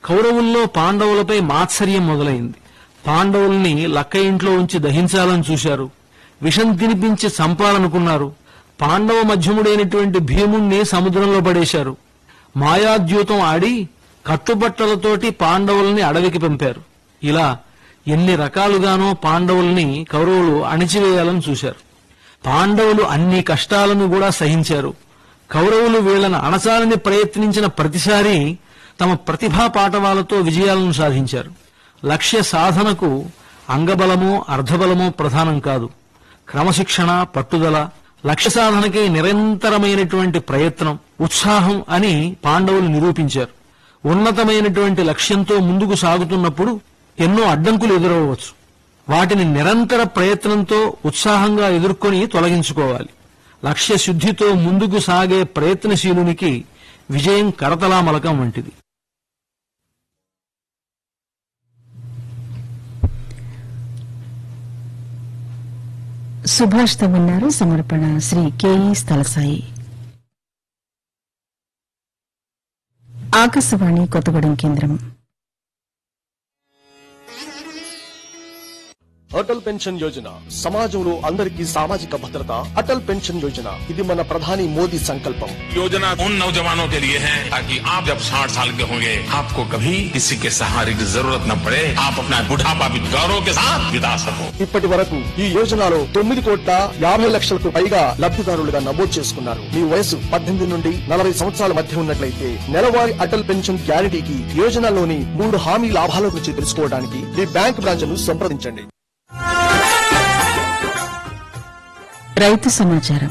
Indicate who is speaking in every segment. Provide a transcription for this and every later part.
Speaker 1: కౌరవుల్లో పాండవులపై మాత్సర్యం మొదలైంది పాండవుల్ని లక్క ఇంట్లో ఉంచి దహించాలని చూశారు విషం తినిపించి చంపాలనుకున్నారు పాండవ మధ్యముడైనటువంటి భీముణ్ణి సముద్రంలో పడేశారు మాయాద్యూతం ఆడి కట్టుబట్టలతోటి పాండవుల్ని అడవికి పంపారు ఇలా ఎన్ని రకాలుగానో పాండవుల్ని కౌరవులు అణిచివేయాలని చూశారు పాండవులు అన్ని కష్టాలను కూడా సహించారు కౌరవులు వీళ్లను అణచాలని ప్రయత్నించిన ప్రతిసారి తమ ప్రతిభా పాటవాలతో విజయాలను సాధించారు లక్ష్య సాధనకు అంగబలమో అర్ధబలమో ప్రధానం కాదు క్రమశిక్షణ పట్టుదల లక్ష్య సాధనకై నిరంతరమైనటువంటి ప్రయత్నం ఉత్సాహం అని పాండవులు నిరూపించారు ఉన్నతమైనటువంటి లక్ష్యంతో ముందుకు సాగుతున్నప్పుడు ఎన్నో అడ్డంకులు ఎదురవ్వచ్చు వాటిని నిరంతర ప్రయత్నంతో ఉత్సాహంగా ఎదుర్కొని తొలగించుకోవాలి లక్ష్య శుద్ధితో ముందుకు సాగే ప్రయత్నశీలునికి విజయం కరతలామలకం వంటిది
Speaker 2: సుభాష్ తో ఉన్నారు సమర్పణ శ్రీ కేఈ స్థలసాయి ఆకాశవాణి కొత్తగూడెం కేంద్రం
Speaker 3: అటల్ పెన్షన్ యోజన సమాజంలో అందరికీ సామాజిక భద్రత అటల్ పెన్షన్ యోజన ఇది మన ప్రధాని మోదీ సంకల్పం
Speaker 4: योजना उन नौजवानों के लिए है ताकि आप जब 60 साल के होंगे आपको कभी किसी के सहारे की जरूरत न पड़े आप अपना बुढ़ापा भी गौरव के साथ बिता सको
Speaker 3: ఇప్పటి వరకు ఈ యోజనలో తొమ్మిది కోట్ల యాభై లక్షలకు పైగా లబ్ధిదారులుగా నమోదు చేసుకున్నారు మీ వయసు పద్దెనిమిది నుండి నలభై సంవత్సరాల మధ్య ఉన్నట్లయితే నెలవారీ అటల్ పెన్షన్ గ్యారంటీకి యోజనలోని మూడు హామీ లాభాల గురించి తెలుసుకోవడానికి మీ బ్యాంక్ బ్రాంచ్ ను సంప్రదించండి
Speaker 2: రైతు సమాచారం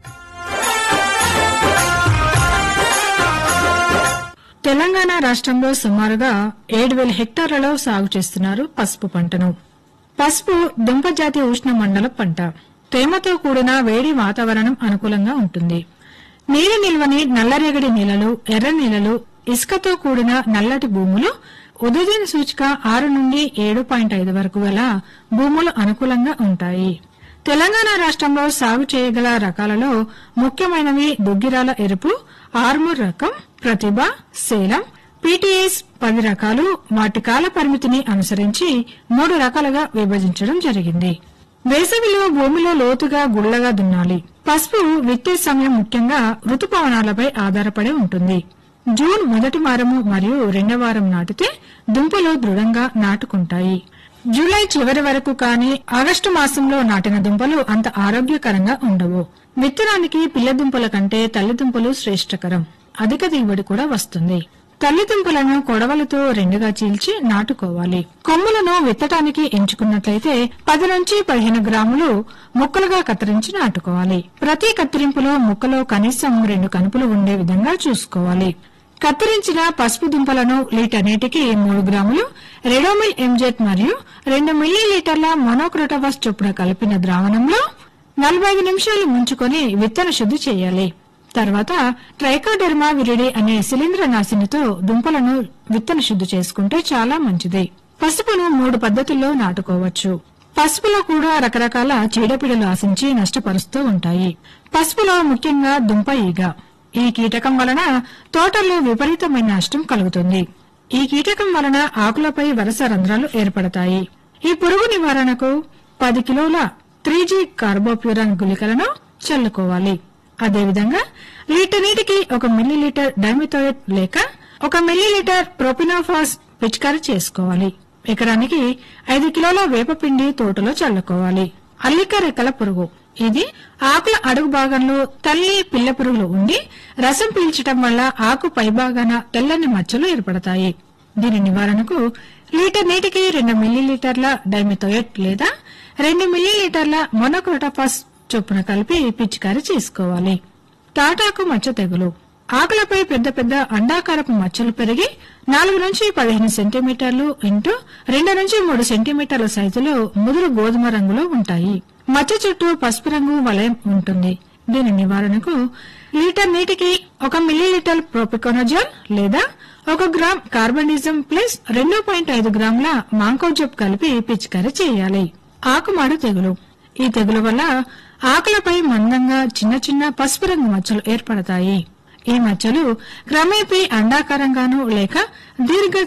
Speaker 5: తెలంగాణ రాష్ట్రంలో సుమారుగా ఏడు వేల హెక్టార్లలో సాగు చేస్తున్నారు పసుపు పంటను పసుపు దుంపజాతి ఉష్ణ మండల పంట తేమతో కూడిన వేడి వాతావరణం అనుకూలంగా ఉంటుంది నీరు నిల్వని నల్లరేగడి నేలలు ఎర్ర నేలలు ఇసుకతో కూడిన నల్లటి భూములు ఉదయం సూచిక ఆరు నుండి ఏడు పాయింట్ ఐదు వరకు గల భూములు అనుకూలంగా ఉంటాయి తెలంగాణ రాష్ట్రంలో సాగు చేయగల రకాలలో ముఖ్యమైనవి దుగ్గిరాల ఎరుపు ఆర్మూర్ రకం ప్రతిభ సేలం పీటీఎస్ పది రకాలు వాటి కాల పరిమితిని అనుసరించి మూడు రకాలుగా విభజించడం జరిగింది వేసవిలో భూమిలో లోతుగా గుళ్ళగా దున్నాలి పసుపు విత్తే సమయం ముఖ్యంగా ఋతుపవనాలపై ఆధారపడి ఉంటుంది జూన్ మొదటి వారము మరియు రెండవ వారం నాటితే దుంపలు దృఢంగా నాటుకుంటాయి జూలై చివరి వరకు కానీ ఆగస్టు మాసంలో నాటిన దుంపలు అంత ఆరోగ్యకరంగా ఉండవు విత్తనానికి పిల్ల దుంపల కంటే తల్లి దుంపలు శ్రేష్టకరం అధిక దిగుబడి కూడా వస్తుంది తల్లి దుంపలను కొడవలతో రెండుగా చీల్చి నాటుకోవాలి కొమ్ములను విత్తటానికి ఎంచుకున్నట్లయితే పది నుంచి పదిహేను గ్రాములు ముక్కలుగా కత్తిరించి నాటుకోవాలి ప్రతి కత్తిరింపులో ముక్కలో కనీసం రెండు కనుపులు ఉండే విధంగా చూసుకోవాలి కత్తిరించిన పసుపు దుంపలను లీటర్ నీటికి మూడు గ్రాములు రెడోమిల్ ఎంజెట్ మరియు రెండు మిల్లీ లీటర్ల మొనోక్రోటోవస్ చొప్పున కలిపిన ద్రావణంలో నలభై ఐదు నిమిషాలు ముంచుకొని విత్తన శుద్ధి చేయాలి తర్వాత ట్రైకోడెర్మా విరిడి అనే శిలీంద్ర నాశినితో దుంపలను విత్తన శుద్ధి చేసుకుంటే చాలా మంచిది పసుపును మూడు పద్ధతుల్లో నాటుకోవచ్చు పసుపులో కూడా రకరకాల చీడపీడలు ఆశించి నష్టపరుస్తూ ఉంటాయి పసుపులో ముఖ్యంగా దుంప ఈగ ఈ కీటకం వలన తోటల్లో విపరీతమైన నష్టం కలుగుతుంది ఈ కీటకం వలన ఆకులపై వరుస రంధ్రాలు ఏర్పడతాయి ఈ పురుగు నివారణకు పది కిలోల త్రీ జీ కార్బోప్యూరాన్ గుళికలను చల్లుకోవాలి అదేవిధంగా లీటర్ నీటికి ఒక మిల్లీలీటర్ డైమిథోయేట్ లేక ఒక మిల్లీలీటర్ ప్రొపినోఫాస్ పిచికారీ చేసుకోవాలి ఎకరానికి ఐదు కిలోల వేపపిండి తోటలో చల్లుకోవాలి అల్లిక రెక్కల పురుగు ఇది ఆకుల అడుగు భాగంలో తల్లి పిల్ల పురుగులు ఉండి రసం పీల్చటం వల్ల ఆకు పైభాగాన తెల్లని మచ్చలు ఏర్పడతాయి దీని నివారణకు లీటర్ నీటికి రెండు మిల్లీలీటర్ల డైమిథోయేట్ లేదా రెండు మిల్లీలీటర్ల మొనోక్రోటోఫాస్ చొప్పున కలిపి పిచికారీ చేసుకోవాలి తాటాకు మచ్చ తెగులు ఆకులపై పెద్ద పెద్ద అండాకారపు మచ్చలు పెరిగి నాలుగు నుంచి పదిహేను సెంటీమీటర్లు ఇంటూ రెండు నుంచి మూడు సెంటీమీటర్ల సైజులో ముదురు గోధుమ రంగులో ఉంటాయి మచ్చ చుట్టూ పసుపు రంగు వలయం ఉంటుంది దీని నివారణకు లీటర్ నీటికి ఒక మిల్లీలీటర్ ప్రోపికోనజోల్ లేదా ఒక గ్రామ్ కార్బనిజం ప్లస్ రెండు పాయింట్ ఐదు గ్రాముల మాంకోజబ్ కలిపి పిచికారీ చేయాలి ఆకుమాడు తెగులు ఈ తెగులు వల్ల ఆకులపై మందంగా చిన్న చిన్న పసుపు రంగు మచ్చలు ఏర్పడతాయి ఈ మచ్చలు క్రమేపీ అండాకారంగాను లేక దీర్ఘ